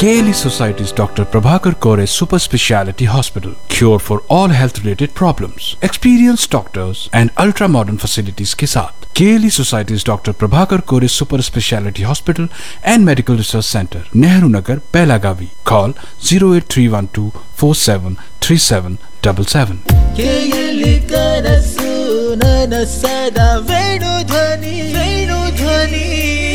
KLE Society's Dr. Prabhakar Kore Super Speciality Hospital. Cure for all health related problems. Experienced doctors and ultra modern facilities के साथ KLE Society's Dr. Prabhakar Kore Super Speciality Hospital and Medical Research Center, Nehru Nagar, Pelagavi. Call 08312 473777. ಕೇಯಲಿ ಕನಸು ನನಸದ ವೇಣು ಧ್ವನಿ ವೇಣು ಧ್ವನಿ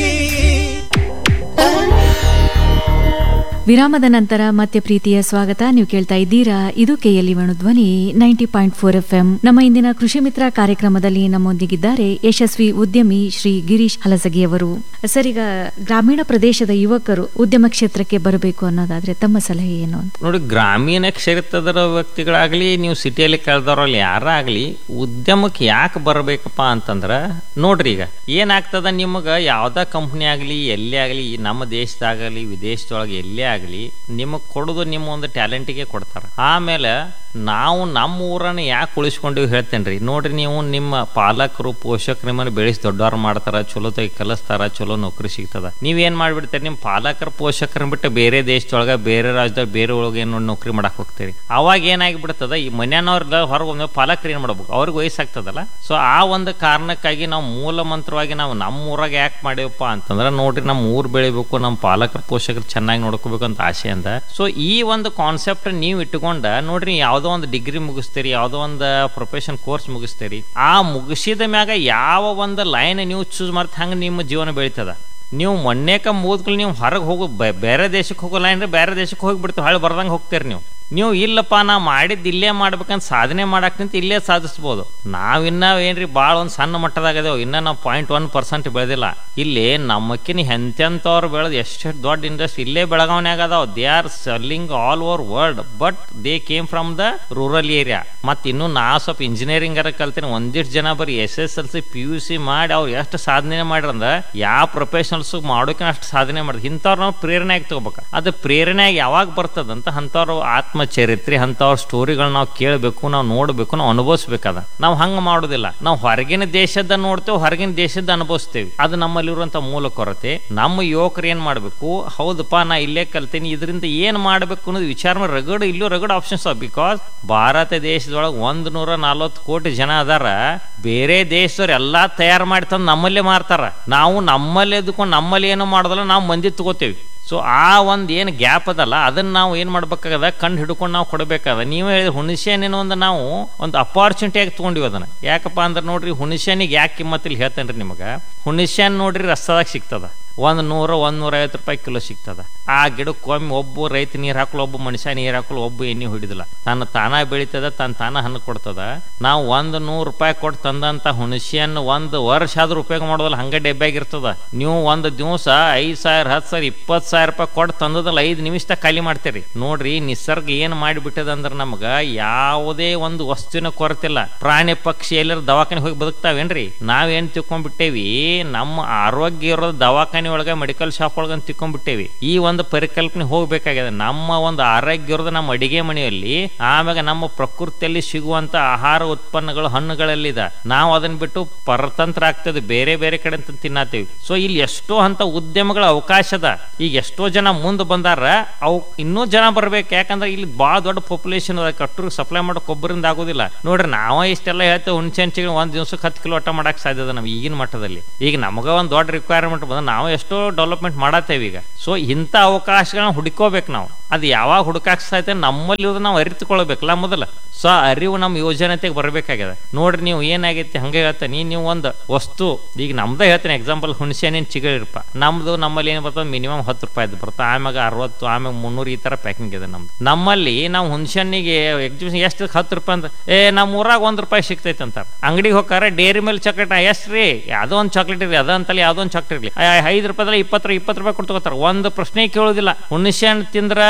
ವಿರಾಮದ ನಂತರ ಮತ್ತೆ ಪ್ರೀತಿಯ ಸ್ವಾಗತ ನೀವು ಕೇಳ್ತಾ ಇದ್ದೀರಾ ಇದು ಕೆಎಲ್ಇ ಧ್ವನಿ ninety point four F M ನಮ್ಮ ಇಂದಿನ ಕೃಷಿ ಮಿತ್ರ ಕಾರ್ಯಕ್ರಮದಲ್ಲಿ ನಮ್ಮೊಂದಿಗಿದ್ದಾರೆ ಯಶಸ್ವಿ ಉದ್ಯಮಿ ಶ್ರೀ ಗಿರೀಶ್ ಹಲಸಗಿಯವರು ಸರ್ ಈಗ ಗ್ರಾಮೀಣ ಪ್ರದೇಶದ ಯುವಕರು ಉದ್ಯಮ ಕ್ಷೇತ್ರಕ್ಕೆ ಬರಬೇಕು ಅನ್ನೋದಾದ್ರೆ ತಮ್ಮ ಸಲಹೆ ಏನು ಅಂತ ನೋಡಿ ಗ್ರಾಮೀಣ ಕ್ಷೇತ್ರದ ವ್ಯಕ್ತಿಗಳಾಗಲಿ ನೀವು ಸಿಟಿಯಲ್ಲಿ ಕಳೆದವ್ರಲ್ಲಿ ಯಾರಾಗಲಿ ಉದ್ಯಮಕ್ಕೆ ಯಾಕೆ ಬರಬೇಕಪ್ಪ ಅಂತಂದ್ರೆ ನೋಡ್ರಿ ಈಗ ಏನಾಗ್ತದ ನಿಮಗೆ ಯಾವ್ದ ಕಂಪ್ನಿ ಆಗಲಿ ಎಲ್ಲೇ ಆಗಲಿ ನಮ್ಮ ದೇಶದಾಗಲಿ ವಿದೇಶದೊಳಗೆ ಎಲ್ಲೇ ಆಗಲಿ ನಿಮಗೆ ಕೊಡೋದು ನಿಮ್ಮ ಒಂದು ಟ್ಯಾಲೆಂಟಿಗೆ ಕೊಡ್ತಾರೆ ಆಮೇಲೆ ನಾವು ನಮ್ಮ ಊರನ್ನ ಯಾಕೆ ಉಳಿಸ್ಕೊಂಡಿವಿ ಹೇಳ್ತೇನೆ ರೀ ನೋಡ್ರಿ ನೀವು ನಿಮ್ಮ ಪಾಲಕರು ಪೋಷಕರು ನಿಮ್ಮನ್ನು ಬೆಳೆಸಿ ದೊಡ್ಡವ್ರು ಮಾಡ್ತಾರ ಚಲೋ ತೆಗಿ ಕಲಿಸ್ತಾರ ಚಲೋ ನೌಕರಿ ಸಿಗ್ತದ ನೀವೇನ್ ಮಾಡ್ಬಿಡ್ತೀರಿ ನಿಮ್ಮ ಪಾಲಕರ ಪೋಷಕರನ್ನ ಬಿಟ್ಟು ಬೇರೆ ದೇಶದೊಳಗ ಬೇರೆ ರಾಜ್ಯದಾಗ ಬೇರೆ ಒಳಗೆ ಏನು ನೌಕರಿ ಮಾಡಕ್ ಹೋಗ್ತೀರಿ ಅವಾಗ ಏನಾಗಿಬಿಡ್ತದ ಈ ಮನ್ಯಾನವ್ರ ಹೊರಗೆ ಒಂದು ಪಾಲಕರು ಏನ್ ಮಾಡ್ಬೇಕು ಅವ್ರಿಗೆ ವಯಸ್ಸಾಗ್ತದಲ್ಲ ಸೊ ಆ ಒಂದು ಕಾರಣಕ್ಕಾಗಿ ನಾವು ಮೂಲ ಮಂತ್ರವಾಗಿ ನಾವು ನಮ್ಮ ಊರಾಗ ಯಾಕೆ ಮಾಡಿವಪ್ಪ ಅಂತಂದ್ರೆ ನೋಡ್ರಿ ನಮ್ಮ ಊರ್ ಬೆಳಿಬೇಕು ನಮ್ಮ ಪಾಲಕರ ಪೋಷಕರು ಚೆನ್ನಾಗಿ ನೋಡ್ಕೋಬೇಕು ಅಂತ ಆಸೆ ಅಂದ ಸೊ ಈ ಒಂದು ಕಾನ್ಸೆಪ್ಟ್ ನೀವು ಇಟ್ಟುಕೊಂಡ ನೋಡ್ರಿ ಯಾವುದೋ ಒಂದು ಡಿಗ್ರಿ ಮುಗಿಸ್ತೀರಿ ಯಾವುದೋ ಒಂದು ಪ್ರೊಫೆಷನ್ ಕೋರ್ಸ್ ಮುಗಿಸ್ತೀರಿ ಆ ಮುಗಿಸಿದ ಮ್ಯಾಗ ಯಾವ ಒಂದು ಲೈನ್ ನೀವು ಚೂಸ್ ಮಾಡ್ತಾ ಹಂಗೆ ನಿಮ್ಮ ಜೀವನ ಬೆಳೀತದ ನೀವು ಮೊನ್ನೆಕ ಮುಗಿದ್ಗಳು ನೀವು ಹೊರಗೆ ಹೋಗೋ ಬೆ- ಬೇರೆ ದೇಶಕ್ಕೆ ಹೋಗೋ ಲೈನ್ ಬೇರೆ ದೇಶಕ್ಕೆ ಹೋಗಿ ಬಿಡ್ತೀವಿ ಹೊಳ್ಳಿ ಬರ್ದಂಗೆ ಹೋಗ್ತೀರಿ ನೀವು ನೀವು ಇಲ್ಲಪ್ಪ ನಾ ಮಾಡಿದ್ದು ಇಲ್ಲೇ ಮಾಡ್ಬೇಕಂತ ಸಾಧನೆ ಮಾಡಕ್ ನಿಂತ ಇಲ್ಲೇ ಸಾಧಿಸ್ಬೋದು ನಾವಿನ್ನ ಏನ್ರಿ ಭಾಳ ಒಂದು ಸಣ್ಣ ಮಟ್ಟದಾಗದೇವು ಇನ್ನ ನಾವು ಪಾಯಿಂಟ್ ಒನ್ ಪರ್ಸೆಂಟ್ ಬೆಳೆದಿಲ್ಲ ಇಲ್ಲಿ ನಮ್ಮಕ್ಕಿನ ಎಂತೆಂಥವ್ರು ಬೆಳೆದು ಎಷ್ಟೆಷ್ಟು ದೊಡ್ಡ ಇಂಡಸ್ಟ್ರಿ ಇಲ್ಲೇ ಬೆಳಗಾವನ್ಯಾಗ ಅದಾವ they are selling all over world but they came from the rural area ಮತ್ತು ಇನ್ನು ನಾ ಸ್ವಲ್ಪ ಇಂಜಿನಿಯರಿಂಗ್ ಅರ ಕಲ್ತೀನಿ ಒಂದಿಷ್ಟು ಜನ ಬರೀ S S L C P U C ಮಾಡಿ ಅವ್ರು ಎಷ್ಟು ಸಾಧನೆ ಮಾಡ್ರಂದ್ರ ಯಾವ ಪ್ರೊಫೆಷನಲ್ಸ್ ಮಾಡೋಕೆ ಅಷ್ಟು ಸಾಧನೆ ಮಾಡಿದ್ ಇಂಥವ್ರು ನಾವು ಪ್ರೇರಣೆ ಆಗಿ ತಗೋಬೇಕು ಅದು ಪ್ರೇರಣೆ ಆಗಿ ಯಾವಾಗ ಬರ್ತದಂತ ಅಂಥವ್ರು ಆತ್ಮಚರಿತ್ರೆ ಅಂಥವ್ರ ಸ್ಟೋರಿಗಳನ್ನ ನಾವು ಕೇಳಬೇಕು ನಾವು ನೋಡಬೇಕು ನಾವು ಅನುಭವಿಸ್ಬೇಕದ ನಾವು ಹಂಗೆ ಮಾಡೋದಿಲ್ಲ ನಾವು ಹೊರಗಿನ ದೇಶದ ನೋಡ್ತೇವೆ ಹೊರಗಿನ ದೇಶದ ಅನುಭವಿಸ್ತೇವೆ ಅದು ನಮ್ಮಲ್ಲಿರುವಂತ ಮೂಲ ಕೊರತೆ ನಮ್ಮ ಯುವಕರು ಏನ್ ಮಾಡ್ಬೇಕು ಹೌದಪ್ಪ ನಾ ಇಲ್ಲೇ ಕಲ್ತೀನಿ ಇದರಿಂದ ಏನ್ ಮಾಡ್ಬೇಕು ಅನ್ನೋದು ವಿಚಾರ ಮಾಡಿ ರಗಡ್ ಇಲ್ಲೂ ರಗಡ್ ಆಪ್ಷನ್ಸ್ ಅವ ಬಿಕಾಸ್ ಭಾರತ ದೇಶದೊಳಗೆ ಒಂದ್ ನೂರ ನಲ್ವತ್ತು ಕೋಟಿ ಜನ ಅದಾರ ಬೇರೆ ದೇಶದವ್ರು ಎಲ್ಲಾ ತಯಾರು ಮಾಡಿ ತಂದು ನಮ್ಮಲ್ಲೇ ಮಾರ್ತಾರ ನಾವು ನಮ್ಮಲ್ಲೇ ಎದ್ಕೊಂಡು ನಮ್ಮಲ್ಲಿ ಏನು ಮಾಡೋದಲ್ಲ ನಾವು ಮಂದಿ ತಗೋತೇವಿ ಸೊ ಆ ಒಂದು ಏನು ಗ್ಯಾಪ್ ಅದಲ್ಲ ಅದನ್ನ ನಾವು ಏನು ಮಾಡ್ಬೇಕಾಗದ ಕಂಡು ಹಿಡ್ಕೊಂಡು ನಾವು ಕೊಡಬೇಕಾದ ನೀವೇ ಹೇಳಿದ್ರೆ ಹುಣಸೆ ಹಣ್ಣಿನ ಒಂದು ನಾವು ಒಂದು ಅಪಾರ್ಚುನಿಟಿಯಾಗಿ ತೊಗೊಂಡಿವಿ ಅದನ್ನ ಯಾಕಪ್ಪ ಅಂದ್ರೆ ನೋಡ್ರಿ ಹುಣಸೆ ಹಣ್ಣಿಗೆ ಯಾಕೆ ಕಿಮ್ಮತ್ತಿಲ್ಲ ಹೇಳ್ತೇನೆ ರೀ ನಿಮಗೆ ಹುಣಸೆ ಹಣ್ಣು ನೋಡ್ರಿ ರಸ್ತದಾಗ ಸಿಗ್ತದ ಒಂದು ನೂರು ಒಂದು ನೂರ ಐವತ್ತು ರೂಪಾಯಿ ಕಿಲೋ ಸಿಗ್ತದ ಆ ಗಿಡಕ್ಕೆ ಒಮ್ಮೆ ಒಬ್ಬ ರೈತ ನೀರು ಹಾಕಲು ಒಬ್ಬ ಮನುಷ್ಯ ನೀರು ಹಾಕಲು ಒಬ್ಬ ಎಣ್ಣೆ ಹೊಡಿದಿಲ್ಲ ತನ್ನ ತಾನ ಬೆಳೀತದ ತನ್ನ ತಾನ ಹಣ್ಣು ಕೊಡ್ತದ ನಾವು ಒಂದು ನೂರು ರೂಪಾಯಿ ಕೊಟ್ಟು ತಂದಂತ ಹುಣಸೆಯನ್ನು ಒಂದು ವರ್ಷ ಆದ್ರೂ ಉಪಯೋಗ ಮಾಡೋದಲ್ಲ ಹಂಗೆ ಡೆಬ್ಬ್ಯಾಗಿರ್ತದ ನೀವು ಒಂದು ದಿವಸ ಐದು ಸಾವಿರ ಹತ್ತು ಸಾವಿರ ಇಪ್ಪತ್ತು ಸಾವಿರ ರೂಪಾಯಿ ಕೊಟ್ಟು ತಂದದಲ್ಲ ಐದು ನಿಮಿಷದಾಗ ಖಾಲಿ ಮಾಡ್ತೀರಿ ನೋಡ್ರಿ ನಿಸರ್ಗ ಏನು ಮಾಡಿಬಿಟ್ಟದ ಅಂದ್ರೆ ನಮ್ಗೆ ಯಾವುದೇ ಒಂದು ವಸ್ತುವಿನ ಕೊರತಿಲ್ಲ ಪ್ರಾಣಿ ಪಕ್ಷಿ ಎಲ್ಲರ ದವಾಖಾನೆ ಹೋಗಿ ಬದುಕ್ತಾವೇನ್ರಿ ನಾವೇನ್ ತಿಳ್ಕೊಂಡ್ಬಿಟ್ಟೇವಿ ನಮ್ಮ ಆರೋಗ್ಯ ಇರೋದು ದವಾಖಾನೆ ಒಳಗೆ ಮೆಡಿಕಲ್ ಶಾಪ್ ಒಳಗೆ ತಿಳ್ಕೊಂಡ್ಬಿಟ್ಟೇವಿ ಈ ಒಂದು ಪರಿಕಲ್ಪನೆ ಹೋಗ್ಬೇಕಾಗಿದೆ ನಮ್ಮ ಒಂದು ಆರೋಗ್ಯ ಇರೋದು ನಮ್ಮ ಅಡಿಗೆ ಮನೆಯಲ್ಲಿ ಆಮ್ಯಾಗ ನಮ್ಮ ಪ್ರಕೃತಿಯಲ್ಲಿ ಸಿಗುವಂತ ಆಹಾರ ಉತ್ಪನ್ನಗಳು ಹಣ್ಣುಗಳಲ್ಲಿದ ನಾವು ಅದನ್ನ ಬಿಟ್ಟು ಪರತಂತ್ರ ಆಗ್ತದೆ ಬೇರೆ ಬೇರೆ ಕಡೆ ಅಂತ ತಿನ್ನತ್ತೀವಿ ಸೊ ಇಲ್ಲಿ ಎಷ್ಟೋ ಅಂತ ಉದ್ಯಮಗಳ ಅವಕಾಶ ಅದ ಈಗ ಎಷ್ಟೋ ಜನ ಮುಂದೆ ಬಂದಾರ ಅವು ಇನ್ನೂ ಜನ ಬರ್ಬೇಕು ಯಾಕಂದ್ರೆ ಇಲ್ಲಿ ಭಾಳ ದೊಡ್ಡ ಪಾಪ್ಯುಲೇಷನ್ ಅದ ಕಟ್ಟರು ಸಪ್ಲೈ ಮಾಡಕ್ ಒಬ್ಬರಿಂದ ಆಗೋದಿಲ್ಲ ನೋಡ್ರಿ ನಾವ ಇಷ್ಟೆಲ್ಲ ಹೇಳ್ತೇವೆ ಹುಣಸೆ ಹಂಚಿಗೆ ಒಂದ್ ದಿವಸಕ್ಕೆ ಹತ್ತು ಕಿಲೋ ಅಟ್ಟ ಮಾಡಕ್ ಸಾಧ್ಯ ಅದ ನಮ್ಗೆ ಈಗಿನ ಮಟ್ಟದಲ್ಲಿ ಈಗ ನಮಗ ಒಂದು ದೊಡ್ಡ ರಿಕ್ವೈರ್ಮೆಂಟ್ ಬಂದ ನಾವು ಎಷ್ಟೋ ಡೆವಲಪ್ಮೆಂಟ್ ಮಾಡತ್ತೇವೆ ಈಗ ಸೊ ಇಂಥ ಅವಕಾಶಗಳನ್ನ ಹುಡುಕೋಬೇಕು ನಾವು ಅದು ಯಾವಾಗ ಹುಡುಕಾಕ್ ಸಾಧ್ಯ ನಮ್ಮಲ್ಲಿ ನಾವು ಅರಿತುಕೊಳ್ಬೇಕಲ್ಲ ಮೊದಲ ಸೊ ಅರಿವು ನಮ್ಮ ಯೋಜನೆತೆಗೆ ಬರಬೇಕಾಗ್ಯದ ನೋಡ್ರಿ ನೀವು ಏನಾಗೈತಿ ಹಂಗೆ ಹೇಳ್ತೇನೆ ನೀವು ಒಂದು ವಸ್ತು ಈಗ ನಮ್ದೇ ಹೇಳ್ತೇನೆ ಎಕ್ಸಾಂಪಲ್ ಹುಣಸೆ ಹಣ್ಣಿನ ಚಿಗಳಿರಪ್ಪ ನಮ್ದು ನಮ್ಮಲ್ಲಿ ಏನು ಬರ್ತದೆ ಮಿನಿಮಮ್ ಹತ್ತು ರೂಪಾಯಿದು ಬರ್ತದೆ ಆಮ್ಯಾಗ ಅರವತ್ತು ಆಮ್ಯಾಗ ಮುನ್ನೂರು ಈ ತರ ಪ್ಯಾಕಿಂಗ್ ಇದೆ ನಮ್ದು ನಮ್ಮಲ್ಲಿ ನಾವು ಹುಣಸೆ ಹಣ್ಣಿಗೆ ಎಕ್ಸಿಬಿಷನ್ ಎಷ್ಟು ಹತ್ತು ರೂಪಾಯಿ ಅಂತ ಏ ನಮ್ಮ ಊರಾಗ ಒಂದ್ ರೂಪಾಯಿ ಸಿಗ್ತೈತೆ ಅಂತ ಅಂಗಡಿಗೆ ಹೋಗಾರ ಡೇರಿ ಮಿಲ್ಕ್ ಚಾಕ್ಲೇಟ್ ಎಷ್ಟು ರೀ ಯಾವುದೋ ಒಂದು ಚಾಕ್ಲೇಟ್ ಇರಲಿ ಅದಂತಲ್ಲಿ ಯಾವುದೋ ಒಂದು ಚಾಕ್ಲೇಟ್ ಇರಲಿ ಐದು ರೂಪಾಯಿ ಇಪ್ಪತ್ತು ರೂಪಾಯಿ ಇಪ್ಪತ್ತು ರೂಪಾಯಿ ಕೊಟ್ಟು ತಗೋತಾರ ಒಂದು ಪ್ರಶ್ನೆ ಕೇಳೋದಿಲ್ಲ ಹುಣಸೆ ಹಣ್ಣು ತಿಂದ್ರ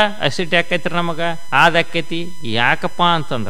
ಅಸಿಡ್ ಯಾಕೈತ್ರಿ ನಮಗ ಅದ್ ಆಕೈತಿ ಯಾಕಪ್ಪ ಅಂತಂದ್ರ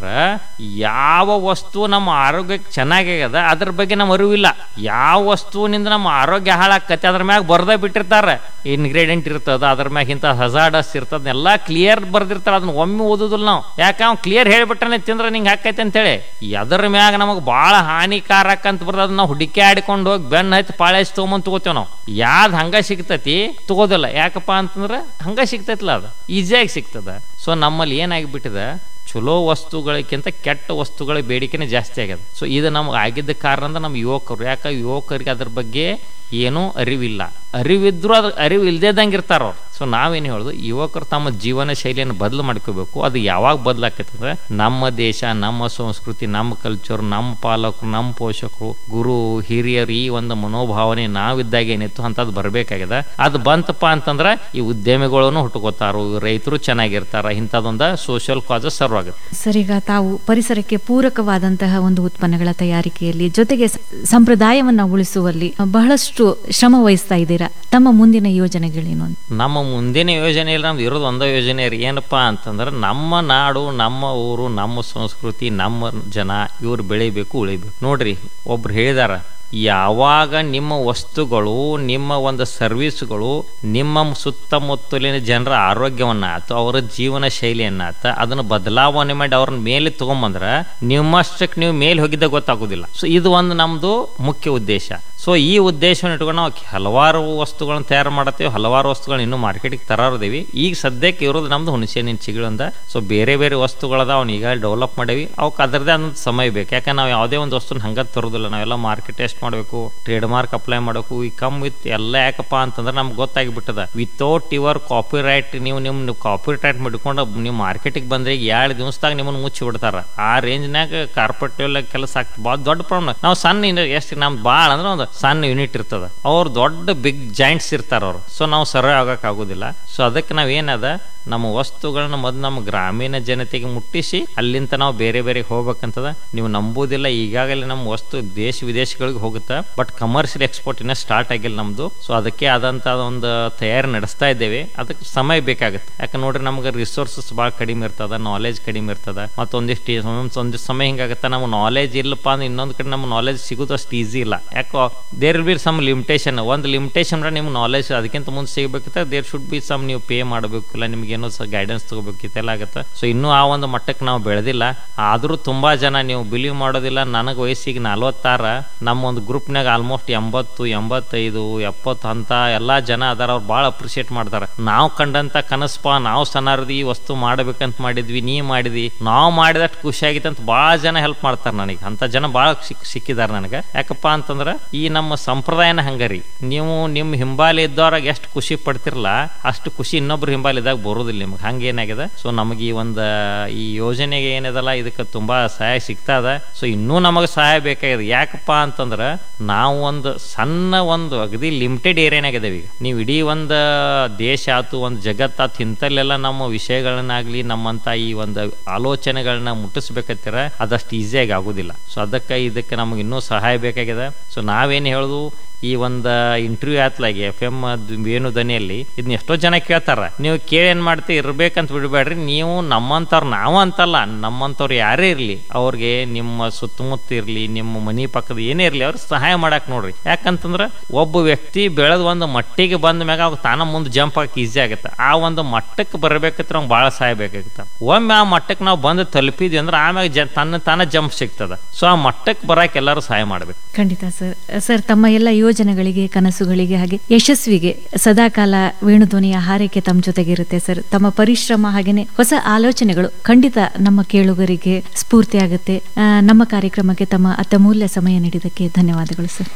ಯಾವ ವಸ್ತು ನಮ್ಮ ಆರೋಗ್ಯಕ್ಕೆ ಚೆನ್ನಾಗ್ಯಾಗದ ಅದ್ರ ಬಗ್ಗೆ ನಮ್ಮ ಅರಿವಿಲ್ಲ ಯಾವ ವಸ್ತುವಿನಿಂದ ನಮ್ಮ ಆರೋಗ್ಯ ಹಾಳಾಕತಿ ಅದ್ರ ಮ್ಯಾಗ ಬರ್ದ ಬಿಟ್ಟಿರ್ತಾರ ಇನ್ಗ್ರೀಡಿಯಂಟ್ ಇರ್ತದ ಅದ್ರ ಮ್ಯಾಗ ಇಂಥ ಹಜಾರ್ಡಸ್ ಇರ್ತದ ಎಲ್ಲ ಕ್ಲಿಯರ್ ಬರ್ದಿರ್ತಾರ ಅದನ್ನ ಒಮ್ಮೆ ಓದುದಿಲ್ಲ ನಾವು ಯಾಕೆ ಅವ್ನು ಕ್ಲಿಯರ್ ಹೇಳ್ಬಿಟ್ಟಾನೆ ತಿಂದ್ರೆ ನಿಂಗೆ ಹಾಕೈತೆ ಅಂತೇಳಿ ಎದ್ರ ಮ್ಯಾಗ ನಮಗೆ ಭಾಳ ಹಾನಿಕಾರಕ ಅಂತ ಬರ್ತದ ಅದನ್ನ ನಾವು ಹುಡುಕಿ ಆಡ್ಕೊಂಡು ಹೋಗಿ ಬೆನ್ನ ಹತ್ತಿ ಪಾಳೆ ಹಚ್ಚಿ ತೊಗೊಂಬಂದು ತಗೋತೇವೆ ನಾವು ಯಾವ್ದು ಹಂಗ ಸಿಗ್ತತಿ ತಗೋದಿಲ್ಲ ಯಾಕಪ್ಪ ಅಂತಂದ್ರೆ ಹಂಗ ಸಿಗ್ತೈತಲ್ಲ ಅದು ಈಸಿಯಾಗಿ ಸಿಗ್ತದ ಸೊ ನಮ್ಮಲ್ಲಿ ಏನಾಗಿಬಿಟ್ಟಿದೆ ಚಲೋ ವಸ್ತುಗಳಕ್ಕಿಂತ ಕೆಟ್ಟ ವಸ್ತುಗಳ ಬೇಡಿಕೆನೇ ಜಾಸ್ತಿ ಆಗ್ಯದ ಸೊ ಇದು ನಮ್ಗೆ ಆಗಿದ್ದ ಕಾರಣ ಅಂದ್ರೆ ನಮ್ಮ ಯುವಕರು ಯಾಕೆ ಯುವಕರಿಗೆ ಅದ್ರ ಬಗ್ಗೆ ಏನೂ ಅರಿವಿಲ್ಲ ಅರಿವಿದ್ರು ಅದ್ರ ಅರಿವು ಇಲ್ದೇದಂಗೆ ಇರ್ತಾರ ಅವ್ರು ಸೊ ನಾವೇನು ಹೇಳೋದು ಯುವಕರು ತಮ್ಮ ಜೀವನ ಶೈಲಿಯನ್ನು ಬದಲು ಮಾಡ್ಕೋಬೇಕು ಅದು ಯಾವಾಗ ಬದಲಾಕೈತೆ ಅಂದ್ರೆ ನಮ್ಮ ದೇಶ ನಮ್ಮ ಸಂಸ್ಕೃತಿ ನಮ್ಮ ಕಲ್ಚರ್ ನಮ್ಮ ಪಾಲಕರು ನಮ್ಮ ಪೋಷಕರು ಗುರು ಹಿರಿಯರು ಈ ಒಂದು ಮನೋಭಾವನೆ ನಾವಿದ್ದಾಗ ಏನಿತ್ತು ಅಂಥದ್ದು ಬರಬೇಕಾಗ್ಯದ ಅದು ಬಂತಪ್ಪ ಅಂತಂದ್ರೆ ಈ ಉದ್ಯಮಿಗಳನ್ನು ಹುಟ್ಟುಕೋತಾರು ರೈತರು ಚೆನ್ನಾಗಿರ್ತಾರ ಇಂಥದ್ದೊಂದು ಸೋಷಿಯಲ್ ಕಾಸಸ್ ಸರ್ವ್ ಆಗುತ್ತೆ ಸರ್ ಈಗ ತಾವು ಪರಿಸರಕ್ಕೆ ಪೂರಕವಾದಂತಹ ಒಂದು ಉತ್ಪನ್ನಗಳ ತಯಾರಿಕೆಯಲ್ಲಿ ಜೊತೆಗೆ ಸ- ಸಂಪ್ರದಾಯವನ್ನ ಉಳಿಸುವಲ್ಲಿ ಬಹಳಷ್ಟು ಶ್ರಮ ವಹಿಸ್ತಾ ಇದ್ದೀರಾ ತಮ್ಮ ಮುಂದಿನ ಯೋಜನೆಗಳೇನು ಅಂತ ನಮ್ಮ ಮುಂದಿನ ಯೋಜನೆಯಲ್ಲಿ ನಮ್ದು ಇರೋದು ಒಂದೇ ಯೋಜನೆ ರೀ ಏನಪ್ಪಾ ಅಂತಂದ್ರೆ ನಮ್ಮ ನಾಡು ನಮ್ಮ ಊರು ನಮ್ಮ ಸಂಸ್ಕೃತಿ ನಮ್ಮ ಜನ ಇವ್ರು ಬೆಳಿಬೇಕು ಉಳಿಬೇಕು ನೋಡ್ರಿ ಒಬ್ರು ಹೇಳಿದಾರ ಯಾವಾಗ ನಿಮ್ಮ ವಸ್ತುಗಳು ನಿಮ್ಮ ಒಂದು ಸರ್ವಿಸ್ಗಳು ನಿಮ್ಮ ಸುತ್ತಮುತ್ತಲಿನ ಜನರ ಆರೋಗ್ಯವನ್ನ ಆತು ಅವರ ಜೀವನ ಶೈಲಿಯನ್ನ ಆತ ಅದನ್ನು ಬದಲಾವಣೆ ಮಾಡಿ ಅವ್ರನ್ನ ಮೇಲೆ ತಗೊಂಬಂದ್ರ ನಿಮ್ಮಷ್ಟಕ್ಕೆ ನೀವು ಮೇಲೆ ಹೋಗಿದ್ದ ಗೊತ್ತಾಗೋದಿಲ್ಲ ಸೊ ಇದು ಒಂದು ನಮ್ದು ಮುಖ್ಯ ಉದ್ದೇಶ ಸೊ ಈ ಉದ್ದೇಶವನ್ನು ಇಟ್ಕೊಂಡು ನಾವು ಹಲವಾರು ವಸ್ತುಗಳನ್ನ ತಯಾರು ಮಾಡತ್ತೇವೆ ಹಲವಾರು ವಸ್ತುಗಳನ್ನ ಇನ್ನೂ ಮಾರ್ಕೆಟಿಗೆ ತರಾರದೇವಿ ಈಗ ಸದ್ಯಕ್ಕೆ ಇರೋದು ನಮ್ದು ಹುಣಸೆ ಹಣ್ಣಿನ ಚಿಗುಳಂದ ಸೊ ಬೇರೆ ಬೇರೆ ವಸ್ತುಗಳದ ಅವ್ನ ಈಗ ಡೆವಲಪ್ ಮಾಡೇವಿ ಅವಕ್ಕೆ ಅದರದೇ ಆದ ಸಮಯ ಬೇಕು ಯಾಕಂದ್ರೆ ನಾವು ಯಾವುದೇ ಒಂದು ವಸ್ತುನ ಹಂಗ ತರೋದಿಲ್ಲ ನಾವೆಲ್ಲ ಮಾರ್ಕೆಟ್ ಟೆಸ್ಟ್ ಮಾಡಬೇಕು ಟ್ರೇಡ್ ಮಾರ್ಕ್ ಅಪ್ಲೈ ಮಾಡಬೇಕು ಈ ಕಮ್ ವಿತ್ ಎಲ್ಲ ಯಾಕಪ್ಪ ಅಂತಂದ್ರೆ ನಮ್ಗೆ ಗೊತ್ತಾಗಿಬಿಟ್ಟದ ವಿತೌಟ್ ಯುವರ್ ಕಾಪಿ ರೈಟ್ ನೀವು ನಿಮ್ಮ ಕಾಪಿ ರೈಟ್ ಮಾಡ್ಕೊಂಡು ನೀವು ಮಾರ್ಕೆಟಿಗೆ ಬಂದ್ರೆ ಈಗ ಎರಡು ದಿವಸದಾಗ ನಿಮ್ಮನ್ನು ಮುಚ್ಚಿ ಬಿಡ್ತಾರ ಆ ರೇಂಜ್ನಾಗ ಕಾರ್ಪೊರೇಟ್ ಕೆಲಸ ಆಗ್ತದೆ ಭಾಳ ದೊಡ್ಡ ಪ್ರಾಬ್ಲಮ್ ನಾವು ಸಣ್ಣ ಎಷ್ಟು ನಮ್ದು ಭಾಳ ಅಂದ್ರೆ ಒಂದು ಸಣ್ಣ ಯೂನಿಟ್ ಇರ್ತದ ಅವ್ರು ದೊಡ್ಡ ಬಿಗ್ ಜಾಯಿಂಟ್ಸ್ ಇರ್ತಾರ ಅವ್ರು ಸೊ ನಾವು ಸರ್ವೆ ಆಗಕ್ ಆಗೋದಿಲ್ಲ ಸೊ ಅದಕ್ಕೆ ನಾವ್ ಏನದ ನಮ್ಮ ವಸ್ತುಗಳನ್ನ ಮೊದಲು ನಮ್ಮ ಗ್ರಾಮೀಣ ಜನತೆಗೆ ಮುಟ್ಟಿಸಿ ಅಲ್ಲಿಂದ ನಾವು ಬೇರೆ ಬೇರೆ ಹೋಗ್ಬೇಕಂತದ ನೀವು ನಂಬುದಿಲ್ಲ ಈಗಾಗಲೇ ನಮ್ಮ ವಸ್ತು ದೇಶ ವಿದೇಶಗಳಿಗೆ ಹೋಗುತ್ತೆ ಬಟ್ ಕಮರ್ಷಿಯಲ್ ಎಕ್ಸ್ಪೋರ್ಟ್ ಇನ್ನೂ ಸ್ಟಾರ್ಟ್ ಆಗಿಲ್ಲ ನಮ್ದು ಸೊ ಅದಕ್ಕೆ ಆದಂತ ಒಂದು ತಯಾರಿ ನಡೆಸ್ತಾ ಇದ್ದೇವೆ ಅದಕ್ಕೆ ಸಮಯ ಬೇಕಾಗುತ್ತೆ ಯಾಕೆ ನೋಡ್ರಿ ನಮ್ಗೆ ರಿಸೋರ್ಸಸ್ ಭಾಳ ಕಡಿಮೆ ಇರ್ತದ ನಾಲೆಜ್ ಕಡಿಮೆ ಇರ್ತದ ಮತ್ತೊಂದಿಷ್ಟು ಒಂದಿಷ್ಟು ಸಮಯ ಹಿಂಗಾಗತ್ತೆ ನಮ್ಗೆ ನಾಲೆಜ್ ಇಲ್ಲಪ್ಪ ಅಂದ್ರೆ ಇನ್ನೊಂದು ಕಡೆ ನಮ್ಗೆ ನಾಲೆಜ್ ಸಿಗೋದು ಅಷ್ಟು ಈಸಿ ಇಲ್ಲ ಯಾಕೋ there will be some limitation ಒಂದು ಲಿಮಿಟೇಷನ್ ನಿಮ್ಗೆ ನಾಲೆಜ್ ಅದಕ್ಕಿಂತ ಮುಂದೆ ಸಿಗಬೇಕಿತ್ತ ದೇರ್ ಶುಡ್ ಬಿ ಸಮ್ ನೀವು ಪೇ ಮಾಡಬೇಕು ಇಲ್ಲ ನಿಮ್ಗೆ ಏನೋ ಸಹ ಗೈಡೆನ್ಸ್ ತಗೋಬೇಕಿತ್ತೆಲ್ಲ ಆಗುತ್ತೆ ಸೊ ಇನ್ನೂ ಆ ಒಂದು ಮಟ್ಟಕ್ಕೆ ನಾವು ಬೆಳೆದಿಲ್ಲ ಆದರೂ ತುಂಬಾ ಜನ ನೀವು ಬಿಲೀವ್ ಮಾಡೋದಿಲ್ಲ ನನಗೆ ವಯಸ್ಸಿಗೆ ನಲ್ವತ್ತಾರ ನಮ್ಮ ಒಂದು ಗ್ರೂಪ್ನಾಗ ಆಲ್ಮೋಸ್ಟ್ ಎಂಬತ್ತು ಎಂಬತ್ತೈದು ಎಪ್ಪತ್ತು ಅಂತ ಎಲ್ಲಾ ಜನ ಅದಾರ ಅವ್ರು ಭಾಳ ಅಪ್ರಿಷಿಯೇಟ್ ಮಾಡ್ತಾರೆ ನಾವು ಕಂಡಂತ ಕನಸ್ಪ ನಾವು ಸಣ್ಣರ್ದಿ ಈ ವಸ್ತು ಮಾಡಬೇಕಂತ ಮಾಡಿದ್ವಿ ನೀ ಮಾಡಿದಿ ನಾವು ಮಾಡಿದಷ್ಟು ಖುಷಿ ಆಗಿತ್ತು ಅಂತ ಭಾಳ ಜನ ಹೆಲ್ಪ್ ಮಾಡ್ತಾರೆ ನನಗೆ ಅಂತ ಜನ ಭಾಳ ಸಿಕ್ ಸಿಕ್ಕಿದ್ದಾರೆ ನನಗೆ ಯಾಕಪ್ಪ ಅಂತಂದ್ರೆ ಈ ನಮ್ಮ ಸಂಪ್ರದಾಯನ ಹಂಗರಿ ನೀವು ನಿಮ್ಮ ಹಿಂಬಾಲಿ ಇದ್ದವ್ರಾಗ ಎಷ್ಟು ಖುಷಿ ಪಡ್ತಿರಲ್ಲ ಅಷ್ಟು ಖುಷಿ ಇನ್ನೊಬ್ರು ಹಿಂಬಾಲಿ ಇದ್ದಾಗ ಬರೋದಿಲ್ಲ ನಿಮ್ಗೆ ಹಂಗೇನಾಗಿದೆ ಸೊ ನಮಗೆ ಈ ಒಂದು ಈ ಯೋಜನೆಗೆ ಏನಿದಲ್ಲ ಇದಕ್ಕೆ ತುಂಬಾ ಸಹಾಯ ಸಿಗ್ತಾ ಇದೆ ಸೊ ಇನ್ನೂ ನಮಗೆ ಸಹಾಯ ಬೇಕಾಗಿದೆ ಯಾಕಪ್ಪ ಅಂತಂದ್ರೆ ನಾವು ಒಂದು ಸಣ್ಣ ಒಂದು ಅಗದಿ ಲಿಮಿಟೆಡ್ ಏರಿಯಾನಾಗಿದ್ದೇವೆ ಈಗ ನೀವು ಇಡೀ ಒಂದು ದೇಶ ಆತು ಒಂದು ಜಗತ್ತಾತು ಇಂಥಲ್ಲೆಲ್ಲ ನಮ್ಮ ವಿಷಯಗಳನ್ನಾಗ್ಲಿ ನಮ್ಮಂತ ಈ ಒಂದು ಆಲೋಚನೆಗಳನ್ನ ಮುಟ್ಟಿಸ್ಬೇಕತ್ತೀರ ಅದಷ್ಟು ಈಸಿಯಾಗಿ ಆಗೋದಿಲ್ಲ ಸೊ ಅದಕ್ಕೆ ಇದಕ್ಕೆ ನಮಗೆ ಇನ್ನೂ ಸಹಾಯ ಬೇಕಾಗಿದೆ ಸೊ ನಾವೇನು ಹೇಳೋದು ಈ ಒಂದು ಇಂಟರ್ವ್ಯೂ ಆತ್ಲಾಗಿ ಎಫ್ ಎಮ್ ವೇಣು ದನಿಯಲ್ಲಿ ಇದನ್ನ ಎಷ್ಟೋ ಜನ ಕೇಳ್ತಾರ ನೀವು ಕೇಳಿ ಏನ್ ಮಾಡ್ತೀವಿ ಇರ್ಬೇಕಂತ ಬಿಡಬೇಡ್ರಿ ನೀವು ನಮ್ಮಂತವ್ರು ನಾವು ಅಂತಲ್ಲ ನಮ್ಮಂತವ್ರು ಯಾರೇ ಇರ್ಲಿ ಅವ್ರಿಗೆ ನಿಮ್ಮ ಸುತ್ತಮುತ್ತ ಇರ್ಲಿ ನಿಮ್ಮ ಮನಿ ಪಕ್ಕದ ಏನೇ ಇರ್ಲಿ ಅವ್ರಿಗೆ ಸಹಾಯ ಮಾಡಕ್ ನೋಡ್ರಿ ಯಾಕಂತಂದ್ರ ಒಬ್ಬ ವ್ಯಕ್ತಿ ಬೆಳೆದ ಒಂದು ಮಟ್ಟಿಗೆ ಬಂದ ಮ್ಯಾಗ ಅವಾಗ ತಾನ ಮುಂದೆ ಜಂಪ್ ಆಗಕ್ಕೆ ಈಸಿ ಆಗುತ್ತೆ ಆ ಒಂದು ಮಟ್ಟಕ್ಕೆ ಬರಬೇಕಂದ್ರೆ ಅವ್ನು ಭಾಳ ಸಹಾಯ ಬೇಕಾಗುತ್ತೆ ಒಮ್ಮೆ ಆ ಮಟ್ಟಕ್ಕೆ ನಾವು ಬಂದು ತಲುಪಿದ್ವಿ ಅಂದ್ರೆ ಆಮ್ಯಾಗ ಜ ತನ್ನ ತಾನ ಜಂಪ್ ಸಿಗ್ತದ ಸೊ ಆ ಮಟ್ಟಕ್ಕೆ ಬರಕ್ಕೆ ಎಲ್ಲರೂ ಸಹಾಯ ಮಾಡ್ಬೇಕು ಖಂಡಿತ ಸರ್ ಸರ್ ತಮ್ಮ ಎಲ್ಲ ಯೋಜನೆಗಳಿಗೆ ಕನಸುಗಳಿಗೆ ಹಾಗೆ ಯಶಸ್ವಿಗೆ ಸದಾಕಾಲ ವೇಣುಧ್ವನಿಯ ಹಾರೈಕೆ ತಮ್ಮ ಜೊತೆಗಿರುತ್ತೆ ಸರ್ ತಮ್ಮ ಪರಿಶ್ರಮ ಹಾಗೇನೆ ಹೊಸ ಆಲೋಚನೆಗಳು ಖಂಡಿತ ನಮ್ಮ ಕೇಳುಗರಿಗೆ ಸ್ಫೂರ್ತಿ ಆಗುತ್ತೆ ಆ, ನಮ್ಮ ಕಾರ್ಯಕ್ರಮಕ್ಕೆ ತಮ್ಮ ಅತ್ಯಮೂಲ್ಯ ಸಮಯ ನೀಡಿದ್ದಕ್ಕೆ ಧನ್ಯವಾದಗಳು ಸರ್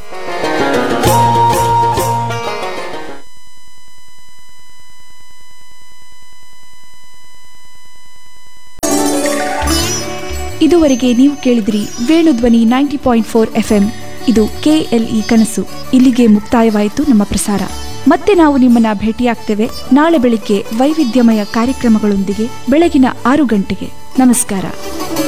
ಇದುವರೆಗೆ ನೀವು ಕೇಳಿದ್ರಿ Venudhwani ninety point four FM ಇದು ಕೆಎಲ್ಇ ಕನಸು ಇಲ್ಲಿಗೆ ಮುಕ್ತಾಯವಾಯಿತು ನಮ್ಮ ಪ್ರಸಾರ ಮತ್ತೆ ನಾವು ನಿಮ್ಮನ್ನ ಭೇಟಿಯಾಗ್ತೇವೆ ನಾಳೆ ಬೆಳಿಗ್ಗೆ ವೈವಿಧ್ಯಮಯ ಕಾರ್ಯಕ್ರಮಗಳೊಂದಿಗೆ ಬೆಳಗಿನ ಆರು ಗಂಟೆಗೆ ನಮಸ್ಕಾರ